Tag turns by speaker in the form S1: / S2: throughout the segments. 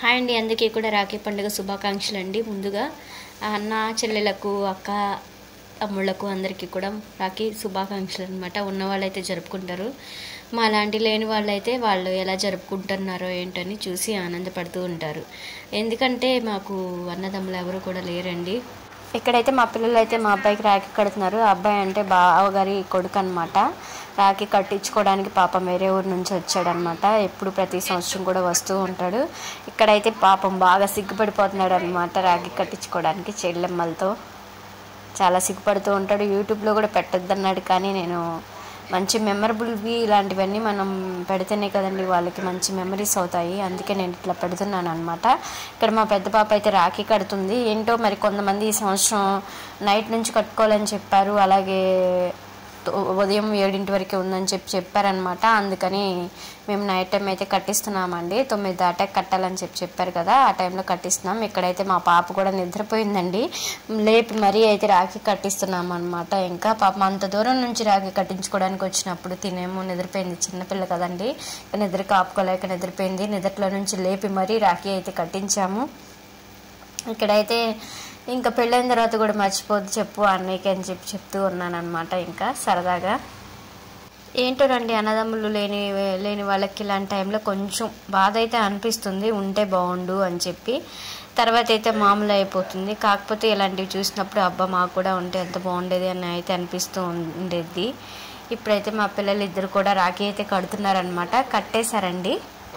S1: hi అండి అందరికీ కూడా రాఖీ పండుగ శుభాకాంక్షలు అండి ముందుగా ఆ అన్న చెల్లెలకు అక్క తమ్ముళ్ళకు అందరికీ కూడా రాఖీ శుభాకాంక్షలు అనమాట ఉన్న వాళ్ళైతే జరుపుకుంటారు మా లాంటి లేని వాళ్ళైతే వాళ్ళు ఎలా జరుపుకుంటున్నారో ఏంటని చూసి ఆనందపడుతూ ఉంటారు ఎందుకంటే మాకు అన్నదమ్ములు ఎవరు కూడా లేరండి ఇక్కడైతే మా పిల్లలు అయితే మా అబ్బాయికి రాఖీ కడుతున్నారు ఆ అబ్బాయి అంటే బావగారి కొడుకు అనమాట రాఖీ కట్టించుకోవడానికి పాపం వేరే ఊరు నుంచి వచ్చాడనమాట ఎప్పుడు ప్రతి సంవత్సరం కూడా వస్తూ ఉంటాడు ఇక్కడైతే పాపం బాగా సిగ్గుపడిపోతున్నాడు అనమాట రాఖీ కట్టించుకోవడానికి చెల్లెమ్మలతో చాలా సిగ్గుపడుతూ ఉంటాడు యూట్యూబ్లో కూడా పెట్టొద్దన్నాడు కానీ నేను మంచి మెమరబుల్వి ఇలాంటివన్నీ మనం పెడితేనే కదండి వాళ్ళకి మంచి మెమరీస్ అవుతాయి అందుకే నేను ఇట్లా పెడుతున్నాను అనమాట ఇక్కడ మా పెద్ద పాప అయితే రాఖీ కడుతుంది ఏంటో మరి కొంతమంది ఈ సంవత్సరం నైట్ నుంచి కట్టుకోవాలని చెప్పారు అలాగే తో- ఉదయం ఏడింటి వరకు ఉందని చెప్పి చెప్పారనమాట అందుకని మేము నైట్ టైం అయితే కట్టిస్తున్నామండి తొమ్మిది దాటాక కట్టాలని చెప్పి చెప్పారు కదా ఆ టైంలో కట్టిస్తున్నాం ఇక్కడైతే మా పాప కూడా నిద్రపోయిందండి లేపి మరీ అయితే రాఖీ కట్టిస్తున్నాం అనమాట ఇంకా పాపం అంత దూరం నుంచి రాఖీ కట్టించుకోవడానికి వచ్చినప్పుడు తినేమో నిద్రపోయింది చిన్నపిల్ల కదండి నిద్ర కాపుకోలేక నిద్రపోయింది నిద్రలో నుంచి లేపి మరీ రాఖీ అయితే కట్టించాము ఇక్కడైతే ఇంకా పెళ్ళైన తర్వాత కూడా మర్చిపోద్దు చెప్పు అన్నయ్యకి అని చెప్పి చెప్తూ ఉన్నాను అనమాట ఇంకా సరదాగా ఏంటోనండి అన్నదమ్ములు లేని లేని వాళ్ళకి ఇలాంటి టైంలో కొంచెం బాధ అయితే అనిపిస్తుంది ఉంటే బాగుండు అని చెప్పి తర్వాత అయితే మామూలు అయిపోతుంది కాకపోతే ఇలాంటివి చూసినప్పుడు అబ్బా మాకు కూడా ఉంటే ఎంత బాగుండేది అని అయితే అనిపిస్తూ ఉండేది ఇప్పుడైతే మా పిల్లలు ఇద్దరు కూడా రాఖీ అయితే కడుతున్నారనమాట కట్టేశారండి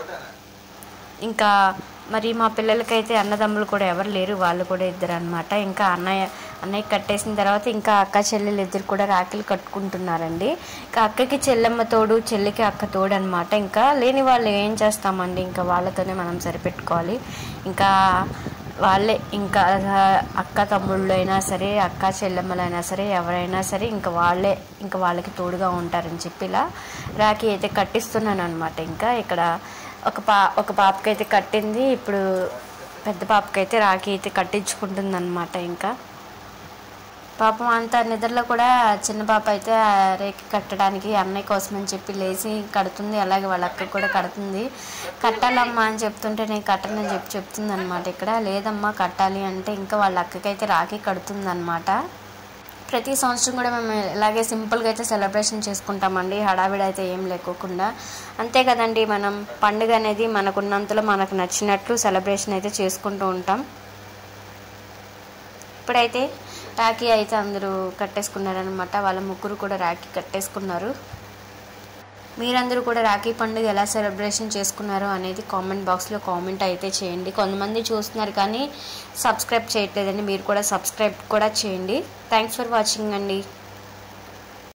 S1: ఇంకా మరి మా పిల్లలకైతే అన్నదమ్ములు కూడా ఎవరు లేరు వాళ్ళు కూడా ఇద్దరు అనమాట ఇంకా అన్నయ్య అన్నయ్య కట్టేసిన తర్వాత ఇంకా అక్క చెల్లెలు ఇద్దరు కూడా రాఖీలు కట్టుకుంటున్నారండి ఇంకా అక్కకి చెల్లెమ్మ తోడు చెల్లికి అక్క తోడు అనమాట ఇంకా లేని వాళ్ళు ఏం చేస్తామండి ఇంకా వాళ్ళతోనే మనం సరిపెట్టుకోవాలి ఇంకా వాళ్ళే ఇంకా అక్క తమ్ముళ్ళు అయినా సరే అక్క చెల్లెమ్మలైనా సరే ఎవరైనా సరే ఇంకా వాళ్ళే ఇంకా వాళ్ళకి తోడుగా ఉంటారని చెప్పి ఇలా రాఖీ అయితే కట్టిస్తున్నాను అనమాట ఇంకా ఇక్కడ ఒక పా ఒక పాపకైతే కట్టింది ఇప్పుడు పెద్ద పాపకైతే రాఖీ అయితే కట్టించుకుంటుంది అనమాట ఇంకా పాపం అంత నిద్రలో కూడా చిన్న పాప అయితే ఆ రేఖ కట్టడానికి అన్నయ్య కోసం అని చెప్పి లేచి కడుతుంది అలాగే వాళ్ళ అక్క కూడా కడుతుంది కట్టాలమ్మా అని చెప్తుంటే నేను కట్టనని చెప్పి చెప్తుంది అనమాట ఇక్కడ లేదమ్మా కట్టాలి అంటే ఇంకా వాళ్ళ అక్కకైతే రాఖీ కడుతుంది అనమాట ప్రతి సంవత్సరం కూడా మేము ఇలాగే సింపుల్గా అయితే సెలబ్రేషన్ చేసుకుంటామండి హడావిడి అయితే ఏం లేకోకుండా అంతే కదండి మనం పండుగ అనేది మనకున్నంతలో మనకు నచ్చినట్లు సెలబ్రేషన్ అయితే చేసుకుంటూ ఉంటాం ఇప్పుడైతే రాఖీ అయితే అందరూ కట్టేసుకున్నారనమాట వాళ్ళ ముగ్గురు కూడా రాఖీ కట్టేసుకున్నారు మీరందరూ కూడా రాఖీ పండుగ ఎలా సెలబ్రేషన్ చేసుకున్నారు అనేది కామెంట్ బాక్స్లో కామెంట్ అయితే చేయండి కొంతమంది చూస్తున్నారు కానీ సబ్స్క్రైబ్ చేయట్లేదండి మీరు కూడా సబ్స్క్రైబ్ కూడా చేయండి థ్యాంక్స్ ఫర్ వాచింగ్ అండి